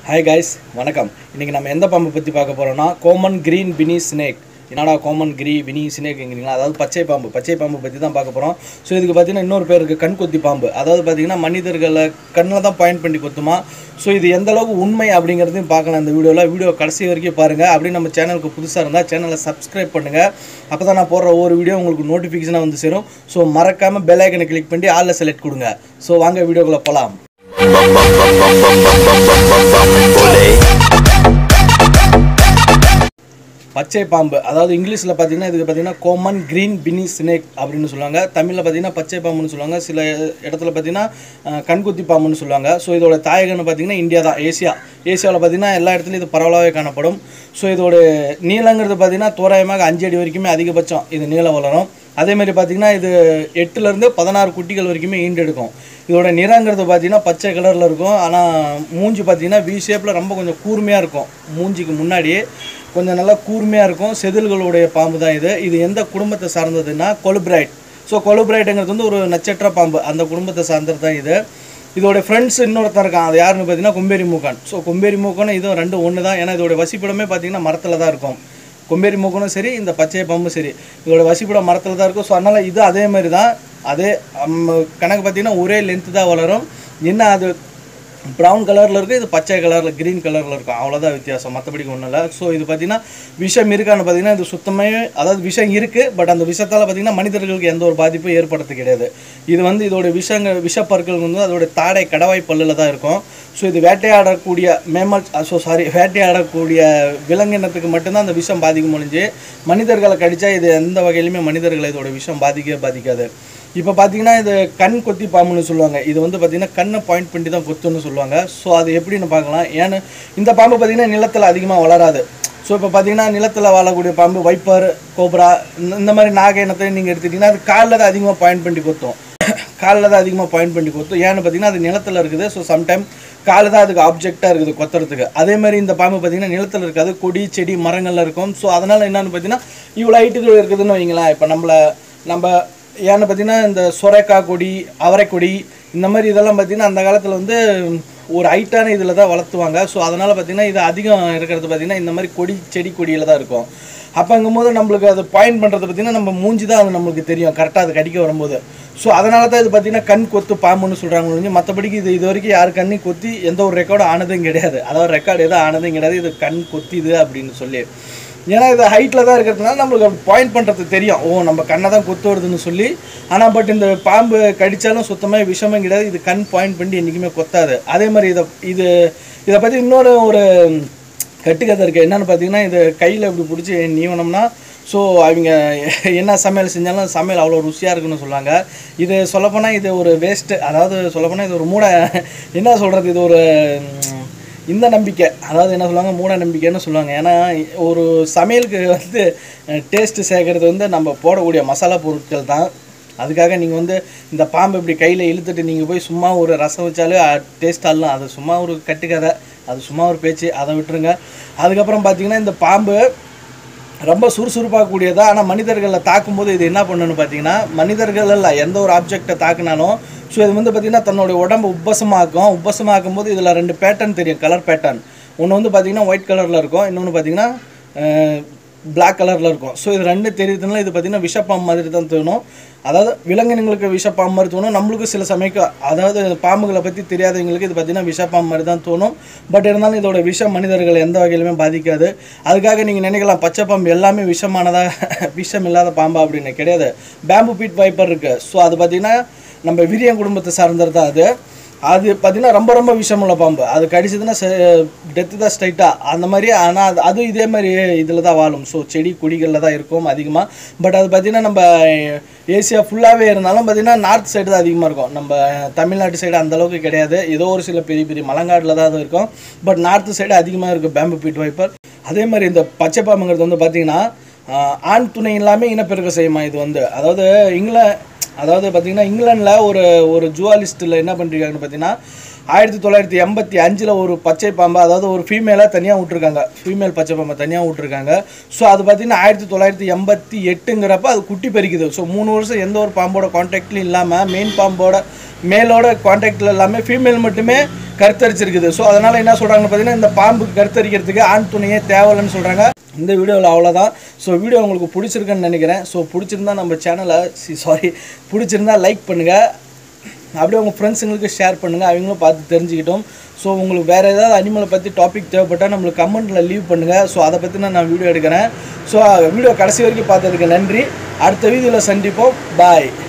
hi guys வணக்கம் இன்றைக்கி நம்ம எந்த பாம்பை பற்றி பார்க்க போகிறோம்னா கோமன் கிரீன் பினி ஸ்னேக் என்னடா கோமன் கிரி வினி ஸ்னேக்குங்கிறீங்களா அதாவது பச்சை பாம்பு பச்சை பாம்பு பற்றி தான் பார்க்க போகிறோம் ஸோ இதுக்கு பார்த்தீங்கன்னா இன்னொரு பேர் இருக்குது கண் கொத்தி பாம்பு அதாவது பார்த்தீங்கன்னா மனிதர்களை கண்ணில் தான் பாயிண்ட் பண்ணி கொத்துமா ஸோ இது எந்த அளவுக்கு உண்மை அப்படிங்கிறதையும் பார்க்கலாம் இந்த வீடியோவில் வீடியோ கடைசி வரைக்கும் பாருங்கள் அப்படி நம்ம சேனலுக்கு புதுசாக இருந்தால் சேனலை சப்ஸ்கிரைப் பண்ணுங்கள் அப்போ தான் நான் போடுற ஒவ்வொரு வீடியோ உங்களுக்கு நோட்டிஃபிகேஷனாக வந்து சேரும் ஸோ மறக்காமல் பெல் ஐக்கனை கிளிக் பண்ணி ஆளில் செலக்ட் கொடுங்க ஸோ வாங்க வீடியோக்குள்ளே போகலாம் பச்சை பாம்பு அதாவது இங்கிலீஷில் பார்த்தீங்கன்னா இதுக்கு பார்த்தீங்கன்னா கோமன் கிரீன் பினி ஸ்னேக் அப்படின்னு சொல்லுவாங்க தமிழில் பார்த்தீங்கன்னா பச்சை பாம்புன்னு சொல்லுவாங்க சில இடத்துல பார்த்தீங்கன்னா அஹ், கண்குத்தி பாம்புன்னு சொல்லுவாங்க ஸோ இதோட தாயகன்னு பார்த்தீங்கன்னா இந்தியா தான் ஏசியா ஏசியாவில் பார்த்தீங்கன்னா எல்லா இடத்துலையும் இது பரவலாகவே காணப்படும் ஸோ இதோட நீளங்கிறது பார்த்தீங்கன்னா தோராயமாக அஞ்சு அடி வரைக்குமே அதிகபட்சம் இது நீளம் வளரும் அதே மாதிரி பார்த்தீங்கன்னா இது எட்டுலேருந்து பதினாறு குட்டிகள் வரைக்குமே ஈண்டெடுக்கும் இதோட நிறங்கிறது பார்த்தீங்கன்னா பச்சை கலரில் இருக்கும் ஆனால் மூஞ்சி பார்த்தீங்கன்னா வி ஷேப்பில் ரொம்ப கொஞ்சம் கூர்மையாக இருக்கும் மூஞ்சிக்கு முன்னாடியே கொஞ்சம் நல்லா கூர்மையாக இருக்கும் செதில்களுடைய பாம்பு தான் இது இது எந்த குடும்பத்தை சார்ந்ததுன்னா கொலுபிரைட் ஸோ கொலுபிரைட்டுங்கிறது வந்து ஒரு நட்சத்திர பாம்பு அந்த குடும்பத்தை சார்ந்தது தான் இது இதோட ஃப்ரெண்ட்ஸ் இன்னொருத்தன் இருக்கான் அது யாருன்னு பார்த்தீங்கன்னா கும்பேரி மூக்கான் ஸோ கும்பேரி மூக்கனும் இதுவும் ரெண்டும் ஒன்று தான் ஏன்னா இதோட வசிப்பிடமே பார்த்தீங்கன்னா மரத்தில் தான் இருக்கும் கொம்பேரி மூக்கனும் சரி இந்த பச்சை பாம்பும் சரி இதோட வசிப்பிடம் மரத்தில் தான் இருக்கும் ஸோ அதனால் இது அதே மாதிரி தான் அதே அம், கணக்கு பார்த்தீங்கன்னா ஒரே லென்த்து தான் வளரும் என்ன அது ப்ரௌன் கலரில் இருக்குது இது பச்சை கலரில் க்ரீன் கலரில் இருக்கும் அவ்வளோதான் வித்தியாசம் மற்றபடிக்கு ஒன்றும் இல்லை ஸோ இது பார்த்தீங்கன்னா விஷம் இருக்கான்னு பார்த்தீங்கன்னா இது சுத்தமே அதாவது விஷம் இருக்குது பட் அந்த விஷத்தால் பார்த்தீங்கன்னா மனிதர்களுக்கு எந்த ஒரு பாதிப்பும் ஏற்படுறது கிடையாது இது வந்து இதோட விஷங்க விஷப்பற்கள் வந்து அதோட தாடை கடவாய் பல்லில் தான் இருக்கும் ஸோ இது வேட்டையாடக்கூடிய மேமல் ஸோ சாரி வேட்டையாடக்கூடிய விலங்கினத்துக்கு மட்டும்தான் அந்த விஷம் பாதிக்கும் முடிஞ்சு மனிதர்களை கடிச்சா இது எந்த வகையிலுமே மனிதர்களை இதோட விஷம் பாதிக்கவே பாதிக்காது இப்போ பார்த்தீங்கன்னா இது கண் கொத்தி பாம்புன்னு சொல்லுவாங்க இது வந்து பார்த்தீங்கன்னா கண்ணை பாயிண்ட் பண்ணி தான் கொத்துன்னு சொல்லுவாங்க ஸோ அது எப்படின்னு பார்க்கலாம் ஏன்னு இந்த பாம்பு பார்த்தீங்கன்னா நிலத்தில் அதிகமாக வளராது ஸோ இப்போ பார்த்தீங்கன்னா நிலத்தில் வாழக்கூடிய பாம்பு வைப்பர் கோப்ரா இந்த- இந்த மாதிரி நாக இனத்தை நீங்கள் எடுத்துக்கிட்டிங்கன்னா அது காலில் தான் அதிகமாக பாயிண்ட் பண்ணி கொத்தும் காலில் தான் அதிகமாக பாயிண்ட் பண்ணி கொத்தும் ஏன்னு பார்த்தீங்கன்னா அது நிலத்தில் இருக்குது ஸோ சம்டைம் கால் தான் அதுக்கு ஆப்ஜெக்டாக இருக்குது கொத்துறதுக்கு அதே மாதிரி இந்த பாம்பு பார்த்தீங்கன்னா நிலத்தில் இருக்காது கொடி செடி மரங்கள்ல இருக்கும் ஸோ அதனால் என்னன்னு பார்த்தீங்கன்னா இவ்வளோ ஹைட்டுக்கு இருக்குதுன்னு வைங்களேன் இப்போ நம்மளை நம்ம ஏன்னு பார்த்தீங்கன்னா இந்த சுரைக்காய் கொடி அவரைக்கொடி இந்த மாதிரி இதெல்லாம் பார்த்தீங்கன்னா அந்த காலத்தில் வந்து ஒரு ஹைட்டான இதில் தான் வளர்த்துவாங்க ஸோ அதனால் பார்த்தீங்கன்னா இது அதிகம் இருக்கிறது பார்த்தீங்கன்னா இந்த மாதிரி கொடி செடி கொடியில் தான் இருக்கும் அப்போங்கும்போது நம்மளுக்கு அது பாயிண்ட் பண்ணுறது பார்த்தீங்கன்னா நம்ம மூஞ்சி தான் அது நம்மளுக்கு தெரியும் கரெக்டாக அது கடிக்க வரும்போது ஸோ அதனால தான் இது பார்த்தீங்கன்னா கண் கொத்து பாம்புன்னு சொல்கிறாங்க ஒழிஞ்சு மற்றபடிக்கு இது இது வரைக்கும் யார் கண்ணி கொத்தி எந்த ஒரு ரெக்கார்டும் ஆனதும் கிடையாது அதாவது ரெக்கார்டு எதுவும் ஆனதும் கிடையாது இது கண் கொத்திது அப்படின்னு சொல்லி ஏன்னா இது ஹைட்டில் தான் இருக்கிறதுனால நம்மளுக்கு பாயிண்ட் பண்ணுறது தெரியும் ஓ நம்ம கண்ணை தான் கொத்து வருதுன்னு சொல்லி ஆனால் பட் இந்த பாம்பு கடித்தாலும் சுத்தமாக விஷமும் கிடையாது இது கண் பாயிண்ட் பண்ணி என்றைக்குமே கொத்தாது அதே மாதிரி இதை இது இதை பற்றி இன்னொரு ஒரு கட்டுக்கதை இருக்குது என்னென்னு பார்த்தீங்கன்னா இது கையில் இப்படி பிடிச்சி நீவனம்னா ஸோ அவங்க என்ன சமையல் செஞ்சாலும் சமையல் அவ்வளோ ருசியாக இருக்குன்னு சொல்லுவாங்க இது சொல்லப்போனால் இது ஒரு வேஸ்ட்டு அதாவது சொல்லப்போனால் இது ஒரு மூட என்ன சொல்கிறது இது ஒரு ம், இந்த நம்பிக்கை அதாவது என்ன சொல்லுவாங்க மூட நம்பிக்கைன்னு சொல்லுவாங்க ஏன்னா ஒரு சமையலுக்கு வந்து டேஸ்ட்டு சேர்க்கறது வந்து நம்ம போடக்கூடிய மசாலா பொருட்கள் தான் அதுக்காக நீங்கள் வந்து இந்த பாம்பு இப்படி கையில் இழுத்துட்டு நீங்கள் போய் சும்மா ஒரு ரசம் வச்சாலே டேஸ்ட் ஆடலாம் அது சும்மா ஒரு கட்டுக்கதை அது சும்மா ஒரு பேச்சு அதை விட்டுருங்க அதுக்கப்புறம் பார்த்தீங்கன்னா இந்த பாம்பு ரொம்ப சுறுசுறுப்பாக கூடியதா ஆனால் மனிதர்களை தாக்கும்போது இது என்ன பண்ணுன்னு பார்த்தீங்கன்னா மனிதர்கள் இல்லை எந்த ஒரு ஆப்ஜெக்டை தாக்குனாலும் ஸோ இது வந்து பார்த்தீங்கன்னா தன்னுடைய உடம்பு உப்பசமாக்கும் உப்பசமாக்கும் போது இதில் ரெண்டு பேட்டர்ன் தெரியும் கலர் பேட்டர்ன் ஒன்று வந்து பார்த்தீங்கன்னா ஒயிட் கலரில் இருக்கும் இன்னொன்று பார்த்தீங்கன்னா பிளாக் கலரில் இருக்கும் ஸோ இது ரெண்டு தெரியுதுனால இது பார்த்தீங்கன்னா விஷப்பாம்பு மாதிரி தான் தோணும் அதாவது விலங்கினங்களுக்கு விஷப்பாம்பு மாதிரி தோணும் நம்மளுக்கும் சில சமயம் அதாவது பாம்புகளை பற்றி தெரியாதவங்களுக்கு இது பார்த்தீங்கன்னா விஷப்பாம்பு மாதிரி தான் தோணும் பட் இருந்தாலும் இதோட விஷம் மனிதர்களை எந்த வகையிலுமே பாதிக்காது அதுக்காக நீங்கள் நினைக்கலாம் பச்சை பாம்பு எல்லாமே விஷமானதா விஷம் இல்லாத பாம்பா அப்படின்னு கிடையாது பேம்பு பீட் வைப்பர் இருக்குது ஸோ அது பார்த்தீங்கன்னா நம்ம விரியன் குடும்பத்தை சார்ந்தது தான் அது அது பார்த்தீங்கன்னா ரொம்ப ரொம்ப விஷமுள்ள பாம்பு அது கடிச்சதுன்னா டெத்து தான் ஸ்ட்ரைட்டாக அந்த மாதிரி ஆனால் அது அதுவும் இதே மாதிரி இதில் தான் வாழும் ஸோ செடி கொடிகளில் தான் இருக்கும் அதிகமாக பட் அது பார்த்தீங்கன்னா நம்ம ஏசியா ஃபுல்லாகவே இருந்தாலும் பார்த்தீங்கன்னா நார்த் சைடு தான் அதிகமாக இருக்கும் நம்ம தமிழ்நாட்டு சைடு அந்த அளவுக்கு கிடையாது ஏதோ ஒரு சில பெரிய பெரிய மலங்காட்டில் தான் அது இருக்கும் பட் நார்த் சைடு அதிகமாக இருக்கும் பேம்பு பீட் வைப்பர் அதே மாதிரி இந்த பச்சை பாம்புங்கிறது வந்து பார்த்தீங்கன்னா ஆஹ், ஆண் துணை இல்லாமல் இனப்பெருக்கம் செய்யுமா இது வந்து அதாவது இங்கிலாந்து அதாவது பார்த்தீங்கன்னா இங்கிலாண்டில் ஒரு ஒரு ஜுவாலிஸ்ட்டில் என்ன பண்ணிருக்காங்கன்னு பார்த்தீங்கன்னா ஆயிரத்தி தொள்ளாயிரத்தி எண்பத்தி அஞ்சில் ஒரு பச்சை பாம்பு அதாவது ஒரு ஃபீமேலாக தனியாக விட்ருக்காங்க ஃபீமேல் பச்சை பாம்பை தனியாக விட்ருக்காங்க ஸோ அது பார்த்தீங்கன்னா ஆயிரத்தி தொள்ளாயிரத்தி எண்பத்தி எட்டுங்கிறப்ப அது குட்டி பெருக்குது ஸோ மூணு வருஷம் எந்த ஒரு பாம்போட காண்டாக்ட்லையும் இல்லாமல் மெயின் பாம்போட மேலோட காண்டாக்டில் எல்லாமே ஃபீமேல் மட்டுமே கருத்தரிச்சிருக்குது ஸோ அதனால் என்ன சொல்கிறாங்கன்னு பார்த்தீங்கன்னா இந்த பாம்புக்கு கருத்தரிக்கிறதுக்கு ஆண் துணையே தேவையில்லைன்னு சொல்கிறாங்க இந்த வீடியோவில் அவ்வளோதான் ஸோ வீடியோ உங்களுக்கு பிடிச்சிருக்குன்னு நினைக்கிறேன் ஸோ பிடிச்சிருந்தா நம்ம சேனலை சாரி பிடிச்சிருந்தா லைக் பண்ணுங்கள் அப்படியே உங்கள் ஃப்ரெண்ட்ஸுங்களுக்கு ஷேர் பண்ணுங்கள் அவங்களும் பார்த்து தெரிஞ்சுக்கிட்டோம் ஸோ உங்களுக்கு வேறு ஏதாவது அனிமலை பற்றி டாபிக் தேவைப்பட்டால் நம்மளுக்கு கமெண்ட்டில் லீவ் பண்ணுங்கள் ஸோ அதை பற்றி நான் வீடியோ எடுக்கிறேன் ஸோ வீடியோ கடைசி வரைக்கும் பார்த்ததுக்கு நன்றி அடுத்த வீடியோவில் சந்திப்போம் பாய்